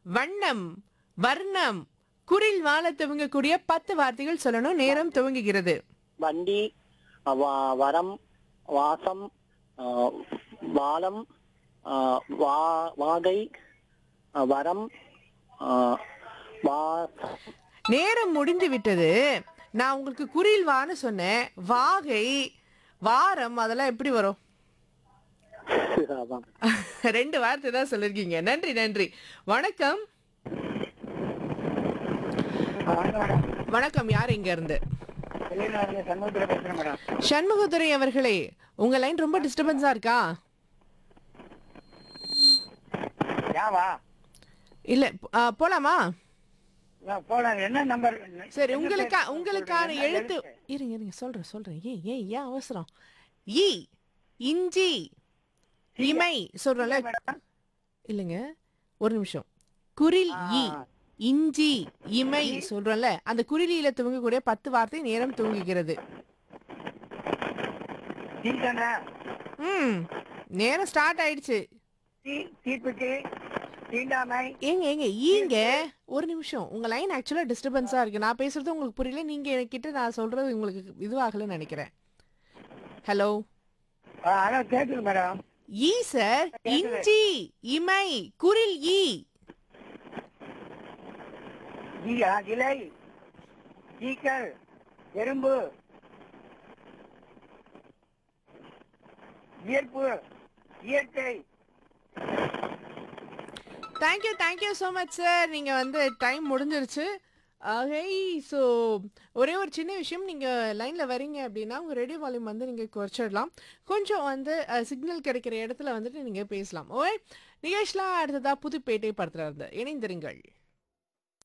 வண்ணம் வர்ணம் குரில் வாழ துவங்கக்கூடிய பத்து வார்த்தைகள் சொல்லணும் நேரம் துவங்குகிறது வண்டி அ, வா- வரம் வாசம் அ, வாலம் அ, வா- வாகை அ, வரம் அ, வாசம் நேரம் முடிந்து விட்டது நான் உங்களுக்கு குரில் வான்னு சொன்னேன் வாகை வாரம் அதெல்லாம் எப்படி வரும் அதான். ரெண்டு வார்த்தை தான் சொல்லிருக்கீங்க நன்றி நன்றி வணக்கம் வணக்கம் யார் இங்க இருந்து சண்முகத்துல பேசுறேன் மேடம் சண்முகதுரை அவர்களே உங்க லைன் ரொம்ப டிஸ்டர்பன்ஸா இருக்கா ஏவா இல்ல ஆ, போலாமா போலாம் என்ன நம்பர் சரி உங்களுக்கா உங்களுக்கான எழுத்து இருங்க இருங்க சொல்றேன் சொல்றேன் ஏன் ஏன் ஏன் அவசரம் ஈ இஞ்சி இமை சொல்றல இல்லைங்க ஒரு நிமிஷம் குரில் ஈ இஞ்சி இமை சொல்றோம்ல அந்த குறிலியில துவங்கக்கூடிய பத்து வார்த்தை நேரம் துவங்குகிறது ம் நேரம் ஸ்டார்ட் ஆயிடுச்சு தீப்புக்கு தீண்டாமை ஏங்க ஏங்க ஈங்க ஒரு நிமிஷம் உங்க லைன் ஆக்சுவலா டிஸ்டர்பன்ஸா இருக்கு நான் பேசுறது உங்களுக்கு புரியல நீங்க என்கிட்ட நான் சொல்றது உங்களுக்கு இதுவாகலன்னு நினைக்கிறேன் ஹலோ அதான் கேக்குது மேடம் ஈ சார் இஞ்சி இமை குரில் ஈ ஈயா இலை ஈக்கள் எறும்பு இயற்பு இயற்கை thank you thank you so much sir நீங்கள் வந்து டைம் முடிஞ்சிருச்சு ஆகை ஸோ ஒரே ஒரு சின்ன விஷயம் நீங்கள் லைனில் வரீங்க அப்படின்னா உங்கள் ரேடியோ வால்யூம் வந்து நீங்கள் குறைச்சிடலாம் கொஞ்சம் வந்து சிக்னல் கிடைக்கிற இடத்துல வந்துட்டு நீங்கள் பேசலாம் ஓகே நிகழ்ச்சிலாம் அடுத்ததாக புதுப்பேட்டை படத்தில் இருந்து இணைந்திருங்கள்